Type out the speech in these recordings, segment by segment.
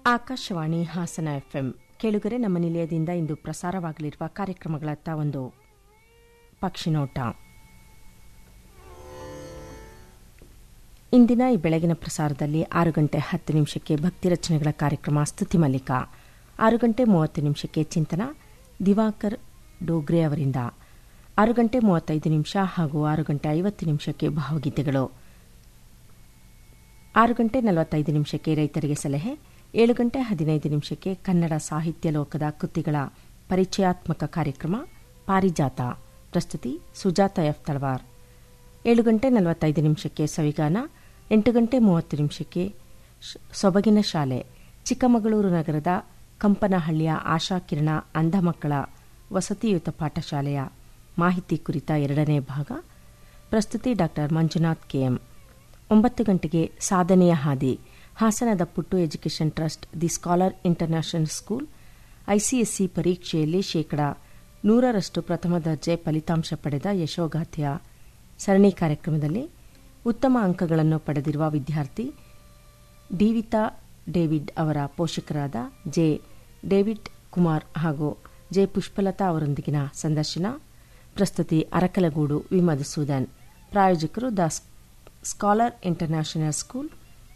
Akashvani Hassan FM ಕೇಳುಗರೆ ನಮ್ಮ ನಿಲಯದಿಂದ ಇಂದು ಪ್ರಸಾರವಾಗಲಿರುವ ಕಾರ್ಯಕ್ರಮಗಳತ್ತ ಒಂದು ಪಕ್ಷಿನೋಟ ಇಂದಿನ ಈ ಬೆಳಗಿನ ಪ್ರಸಾರದಲ್ಲಿ ಆರು ಗಂಟೆ ಹತ್ತು ನಿಮಿಷಕ್ಕೆ ಭಕ್ತಿ ರಚನೆಗಳ ಕಾರ್ಯಕ್ರಮ ಸ್ತುತಿ ಮಲ್ಲಿಕ ಆರು ಗಂಟೆ ಮೂವತ್ತು ನಿಮಿಷಕ್ಕೆ ಚಿಂತನ ದಿವಾಕರ್ ಡೋಗ್ರೆ ಅವರಿಂದ ಆರು ಗಂಟೆ ಮೂವತ್ತೈದು ನಿಮಿಷ ಹಾಗೂ ಆರು ಗಂಟೆ ಐವತ್ತು ನಿಮಿಷಕ್ಕೆ ಭಾವಗೀತೆಗಳು ಆರು ಗಂಟೆ ನಲವತ್ತೈದು ನಿಮಿಷಕ್ಕೆ ರೈತರಿಗೆ ಸಲಹೆ ಏಳು ಗಂಟೆ ಹದಿನೈದು ನಿಮಿಷಕ್ಕೆ ಕನ್ನಡ ಸಾಹಿತ್ಯ ಲೋಕದ ಕೃತಿಗಳ ಪರಿಚಯಾತ್ಮಕ ಕಾರ್ಯಕ್ರಮ ಪಾರಿಜಾತ ಪ್ರಸ್ತುತಿ ಸುಜಾತ ಎಫ್ ತಳವಾರ್ ಏಳು ಗಂಟೆ ನಲವತ್ತೈದು ನಿಮಿಷಕ್ಕೆ ಸವಿಗಾನ ಎಂಟು ಗಂಟೆ ಮೂವತ್ತು ನಿಮಿಷಕ್ಕೆ ಸೊಬಗಿನ ಶಾಲೆ ಚಿಕ್ಕಮಗಳೂರು ನಗರದ ಕಂಪನಹಳ್ಳಿಯ ಆಶಾಕಿರಣ ಅಂಧ ಮಕ್ಕಳ ವಸತಿಯುತ ಪಾಠಶಾಲೆಯ ಮಾಹಿತಿ ಕುರಿತ ಎರಡನೇ ಭಾಗ ಪ್ರಸ್ತುತಿ ಡಾ ಮಂಜುನಾಥ್ ಕೆಎಂ ಒಂಬತ್ತು ಗಂಟೆಗೆ ಸಾಧನೆಯ ಹಾದಿ ಹಾಸನದ Puttu education trust the scholar international school ICSE ಪರೀಕ್ಷೆಯಲ್ಲಿ ಶೇಕಡಾ ನೂರರಷ್ಟು ಪ್ರಥಮ ದರ್ಜೆ ಫಲಿತಾಂಶ ಪಡೆದ ಯಶೋಗಾಥೆಯ ಸರಣಿ ಕಾರ್ಯಕ್ರಮದಲ್ಲಿ ಉತ್ತಮ ಅಂಕಗಳನ್ನು ಪಡೆದಿರುವ ವಿದ್ಯಾರ್ಥಿ ಡಿವಿತಾ ಡೇವಿಡ್ ಅವರ ಪೋಷಕರಾದ ಜೆ ಡೇವಿಡ್ ಕುಮಾರ್ ಹಾಗೂ ಜೆ ಪುಷ್ಪಲತಾ ಅವರೊಂದಿಗಿನ ಸಂದರ್ಶನ ಪ್ರಸ್ತುತಿ ಅರಕಲಗೂಡು ವಿ ಮಧುಸೂದನ್ ಪ್ರಾಯೋಜಕರು the scholar international school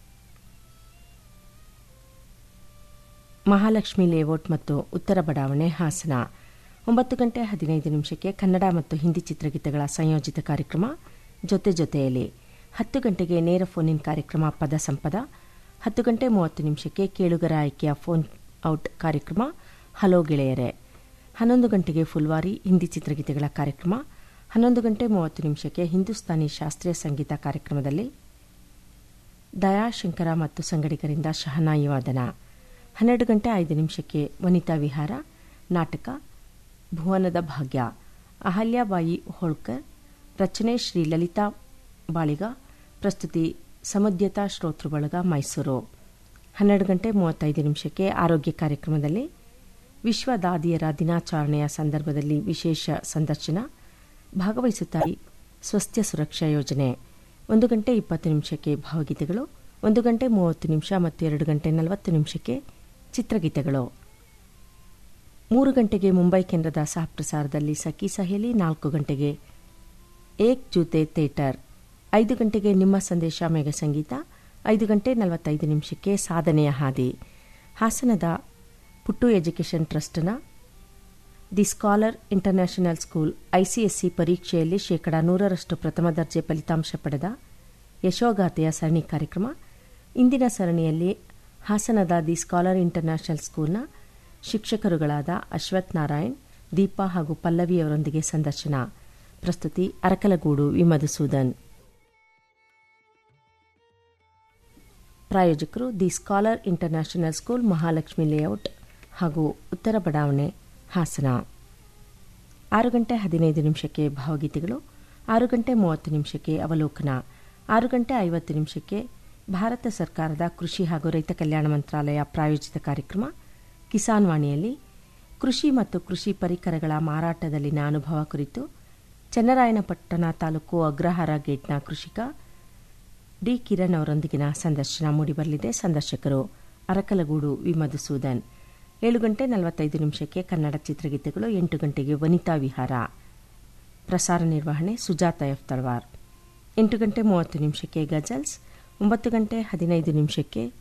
Mahalakshmi layout ಮತ್ತು ಉತ್ತರ ಬಡಾವಣೆ ಹಾಸನ ಒಂಬತ್ತು ಗಂಟೆ ಹದಿನೈದು ನಿಮಿಷಕ್ಕೆ ಕನ್ನಡ ಮತ್ತು ಹಿಂದಿ ಚಿತ್ರಗೀತೆಗಳ ಸಂಯೋಜಿತ ಕಾರ್ಯಕ್ರಮ ಜೊತೆ ಜೊತೆಯಲ್ಲಿ ಹತ್ತು ಗಂಟೆಗೆ ನೇರ ಫೋನ್ ಇನ್ ಕಾರ್ಯಕ್ರಮ ಪದ ಸಂಪದ ಹತ್ತು ಗಂಟೆ ಮೂವತ್ತು ನಿಮಿಷಕ್ಕೆ ಕೇಳುಗರ ಆಯ್ಕೆಯ ಫೋನ್ ಔಟ್ ಕಾರ್ಯಕ್ರಮ ಹಲೋ ಗೆಳೆಯರೆ ಹನ್ನೊಂದು ಗಂಟೆಗೆ ಫುಲ್ವಾರಿ ಹಿಂದಿ ಚಿತ್ರಗೀತೆಗಳ ಕಾರ್ಯಕ್ರಮ ಹನ್ನೊಂದು ಗಂಟೆ ಮೂವತ್ತು ನಿಮಿಷಕ್ಕೆ ಹಿಂದೂಸ್ತಾನಿ ಶಾಸ್ತ್ರೀಯ ಸಂಗೀತ ಕಾರ್ಯಕ್ರಮದಲ್ಲಿ ದಯಾಶಂಕರ ಮತ್ತು ಸಂಗಡಿಗರಿಂದ ಶಹನಾಯಿ ವಾದನ ಹನ್ನೆರಡು ಗಂಟೆ ಐದು ನಿಮಿಷಕ್ಕೆ ವನಿತಾ ವಿಹಾರ ನಾಟಕ ಭುವನದ ಭಾಗ್ಯ ಅಹಲ್ಯಾಬಾಯಿ ಹೋಳ್ಕರ್ ರಚನೆ ಶ್ರೀ ಲಲಿತಾ ಬಾಳಿಗ ಪ್ರಸ್ತುತಿ ಸಮುದ್ಯತಾ ಶ್ರೋತೃ ಬಳಗ ಮೈಸೂರು ಹನ್ನೆರಡು ಗಂಟೆ ಮೂವತ್ತೈದು ನಿಮಿಷಕ್ಕೆ ಆರೋಗ್ಯ ಕಾರ್ಯಕ್ರಮದಲ್ಲಿ ವಿಶ್ವ ದಾದಿಯರ ದಿನಾಚರಣೆಯ ಸಂದರ್ಭದಲ್ಲಿ ವಿಶೇಷ ಸಂದರ್ಶನ ಭಾಗವಹಿಸುತ್ತಾ ಸ್ವಸ್ಥ್ಯ ಸುರಕ್ಷಾ ಯೋಜನೆ ಒಂದು ಗಂಟೆ ಇಪ್ಪತ್ತು ನಿಮಿಷಕ್ಕೆ ಭಾವಗೀತೆಗಳು ಒಂದು ಗಂಟೆ ಮೂವತ್ತು ನಿಮಿಷ ಮತ್ತು ಎರಡು ಗಂಟೆ ನಲವತ್ತು ನಿಮಿಷಕ್ಕೆ ಚಿತ್ರಗೀತೆಗಳು ಮೂರು ಗಂಟೆಗೆ ಮುಂಬೈ ಕೇಂದ್ರದ ಸಹಪ್ರಸಾರದಲ್ಲಿ ಸಖಿ ಸಹೇಲಿ ನಾಲ್ಕು ಗಂಟೆಗೆ ಏಕ್ ಜೂತೆ ಥಿಯೇಟರ್ ಐದು ಗಂಟೆಗೆ ನಿಮ್ಮ ಸಂದೇಶ ಮೇಘ ಸಂಗೀತ ಐದು ಗಂಟೆ ನಲವತ್ತೈದು ನಿಮಿಷಕ್ಕೆ ಸಾಧನೆಯ ಹಾದಿ ಹಾಸನದ ಪುಟ್ಟು ಎಜುಕೇಷನ್ ಟ್ರಸ್ಟ್ನ the scholar international school ICSE ಪರೀಕ್ಷೆಯಲ್ಲಿ ಶೇಕಡಾ ನೂರರಷ್ಟು ಪ್ರಥಮ ದರ್ಜೆ ಫಲಿತಾಂಶ ಪಡೆದ ಯಶೋಗಾಥೆಯ ಸರಣಿ ಕಾರ್ಯಕ್ರಮ ಇಂದಿನ ಸರಣಿಯಲ್ಲಿ ಹಾಸನದ ದಿ ಸ್ಕಾಲರ್ ಇಂಟರ್ನ್ಯಾಷನಲ್ ಸ್ಕೂಲ್ನ ಶಿಕ್ಷಕರುಗಳಾದ ಅಶ್ವಥ್ ನಾರಾಯಣ್ ದೀಪಾ ಹಾಗೂ ಪಲ್ಲವಿಯವರೊಂದಿಗೆ ಸಂದರ್ಶನ ಪ್ರಸ್ತುತಿ ಅರಕಲಗೂಡು ವಿ ಮಧುಸೂದನ್ ಪ್ರಾಯೋಜಕರು the scholar international school Mahalakshmi layout ಹಾಗೂ ಉತ್ತರ ಬಡಾವಣೆ ಹಾಸನ ಆರು ಗಂಟೆ ಹದಿನೈದು ನಿಮಿಷಕ್ಕೆ ಭಾವಗೀತೆಗಳು ಆರು ಗಂಟೆ ಮೂವತ್ತು ನಿಮಿಷಕ್ಕೆ ಅವಲೋಕನ ಆರು ಗಂಟೆ ಐವತ್ತು ನಿಮಿಷಕ್ಕೆ ಭಾರತ ಸರ್ಕಾರದ ಕೃಷಿ ಹಾಗೂ ರೈತ ಕಲ್ಯಾಣ ಮಂತ್ರಾಲಯ ಪ್ರಾಯೋಜಿತ ಕಾರ್ಯಕ್ರಮ ಕಿಸಾನ್ ವಾಣಿಯಲ್ಲಿ ಕೃಷಿ ಮತ್ತು ಕೃಷಿ ಪರಿಕರಗಳ ಮಾರಾಟದಲ್ಲಿನ ಅನುಭವ ಕುರಿತು ಚನ್ನರಾಯನಪಟ್ಟಣ ತಾಲೂಕು ಅಗ್ರಹಾರ ಗೇಟ್ನ ಕೃಷಿಕ ಡಿ ಕಿರಣ್ ಅವರೊಂದಿಗಿನ ಸಂದರ್ಶನ ಮೂಡಿಬರಲಿದೆ ಸಂದರ್ಶಕರು ಅರಕಲಗೂಡು ವಿ ಮಧುಸೂದನ್ ಏಳು ಗಂಟೆ ನಲವತ್ತೈದು ನಿಮಿಷಕ್ಕೆ ಕನ್ನಡ ಚಿತ್ರಗೀತೆಗಳು ಎಂಟು ಗಂಟೆಗೆ ವನಿತಾ ವಿಹಾರ ಪ್ರಸಾರ ನಿರ್ವಹಣೆ ಸುಜಾತ ಎಫ್ ತಳವಾರ್ ಎಂಟು ಗಂಟೆ ಮೂವತ್ತು ನಿಮಿಷಕ್ಕೆ ಗಜಲ್ಸ್ ಒಂಬತ್ತು ಗಂಟೆ ಹದಿನೈದು ನಿಮಿಷಕ್ಕೆ